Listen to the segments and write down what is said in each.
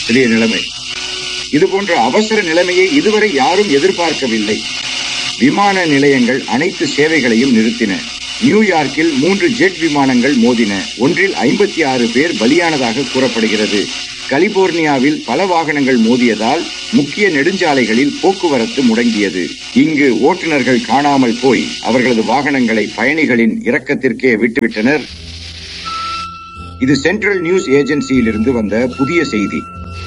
பெரிய நிலைமை இது போன்ற அவசர நிலைமையை இதுவரை யாரும் எதிர்பார்க்கவில்லை விமான நிலையங்கள் அனைத்து சேவைகளையும் நிறுத்தின நியூயார்க்கில் மூன்று ஜெட் விமானங்கள் மோதின ஒன்றில் ஐம்பத்தி ஆறு பேர் பலியானதாக கூறப்படுகிறது கலிபோர்னியாவில் பல வாகனங்கள் மோதியதால் முக்கிய நெடுஞ்சாலைகளில் போக்குவரத்து முடங்கியது இங்கு ஓட்டுநர்கள் காணாமல் போய் அவர்களது வாகனங்களை பயணிகளின் இரக்கத்திற்கே விட்டுவிட்டனர் இது சென்ட்ரல் நியூஸ் ஏஜென்சியிலிருந்து வந்த புதிய செய்தி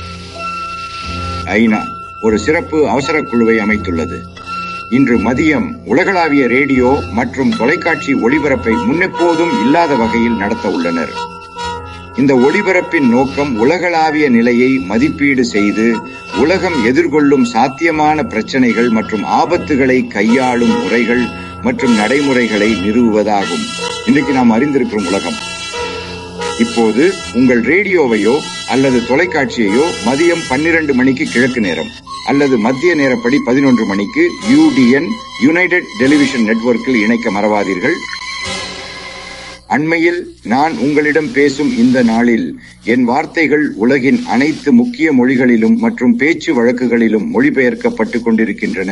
ஐநா ஒரு சிறப்பு அவசர குழுவை அமைத்துள்ளது இன்று மதியம் உலகளாவிய ரேடியோ மற்றும் தொலைக்காட்சி ஒளிபரப்பை முன்னெப்போதும் இல்லாத வகையில் நடத்த உள்ளனர் இந்த ஒளிபரப்பின் நோக்கம் உலகளாவிய நிலையை மதிப்பீடு செய்து உலகம் எதிர்கொள்ளும் சாத்தியமான பிரச்சனைகள் மற்றும் ஆபத்துகளை கையாளும் முறைகள் மற்றும் நடைமுறைகளை நிறுவுவதாகும் இன்றைக்கு நாம் அறிந்திருக்கும் உலகம் இப்போது உங்கள் ரேடியோவையோ அல்லது தொலைக்காட்சியையோ மதியம் பன்னிரண்டு மணிக்கு கிழக்கு நேரம் அல்லது மத்திய நேரப்படி பதினொன்று மணிக்கு யூடிஎன் யுனைடெட் டெலிவிஷன் நெட்வொர்க்கில் இணைக்க மறவாதீர்கள் அண்மையில் நான் உங்களிடம் பேசும் இந்த நாளில் என் வார்த்தைகள் உலகின் அனைத்து முக்கிய மொழிகளிலும் மற்றும் பேச்சு வழக்குகளிலும் மொழிபெயர்க்கப்பட்டுக் கொண்டிருக்கின்றன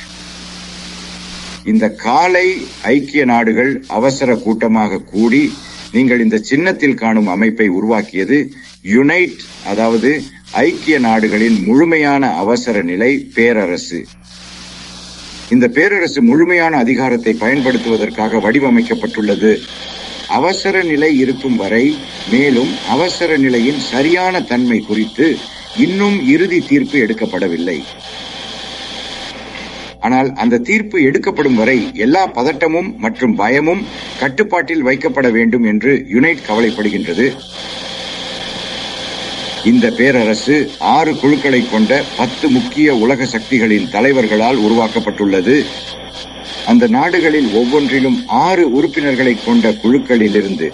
இந்த காலை ஐக்கிய நாடுகள் அவசர கூட்டமாக கூடி நீங்கள் இந்த சின்னத்தில் காணும் அமைப்பை உருவாக்கியது யுனைட் அதாவது ஐக்கிய நாடுகளின் முழுமையான அவசர நிலை பேரரசு இந்த பேரரசு முழுமையான அதிகாரத்தை பயன்படுத்துவதற்காக வடிவமைக்கப்பட்டுள்ளது அவசர நிலை இருக்கும் வரை மேலும் அவசர நிலையின் சரியான தன்மை குறித்து இன்னும் இறுதி தீர்ப்பு எடுக்கப்படவில்லை ஆனால் அந்த தீர்ப்பு எடுக்கப்படும் வரை எல்லா பதட்டமும் மற்றும் பயமும் கட்டுப்பாட்டில் வைக்கப்பட வேண்டும் என்று யுனைட் கவலைப்படுகின்றது இந்த பேரரசு ஆறு குழுக்களை கொண்ட பத்து முக்கிய உலக சக்திகளின் தலைவர்களால் உருவாக்கப்பட்டுள்ளது அந்த நாடுகளில் ஒவ்வொன்றிலும் ஆறு உறுப்பினர்களை கொண்ட குழுக்களிலிருந்து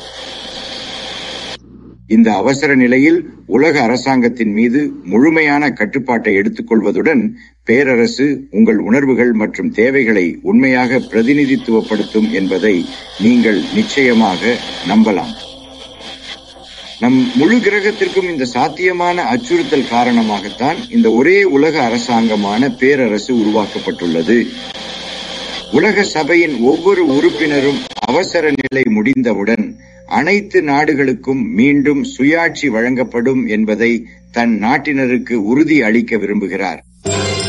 இந்த அவசர நிலையில் உலக அரசாங்கத்தின் மீது முழுமையான கட்டுப்பாட்டை எடுத்துக்கொள்வதுடன் பேரரசு உங்கள் உணர்வுகள் மற்றும் தேவைகளை உண்மையாக பிரதிநிதித்துவப்படுத்தும் என்பதை நீங்கள் நிச்சயமாக நம்பலாம் நம் முழு கிரகத்திற்கும் இந்த சாத்தியமான அச்சுறுத்தல் காரணமாகத்தான் இந்த ஒரே உலக அரசாங்கமான பேரரசு உருவாக்கப்பட்டுள்ளது உலக சபையின் ஒவ்வொரு உறுப்பினரும் அவசர நிலை முடிந்தவுடன் அனைத்து நாடுகளுக்கும் மீண்டும் சுயாட்சி வழங்கப்படும் என்பதை தன் நாட்டினருக்கு உறுதி அளிக்க விரும்புகிறார்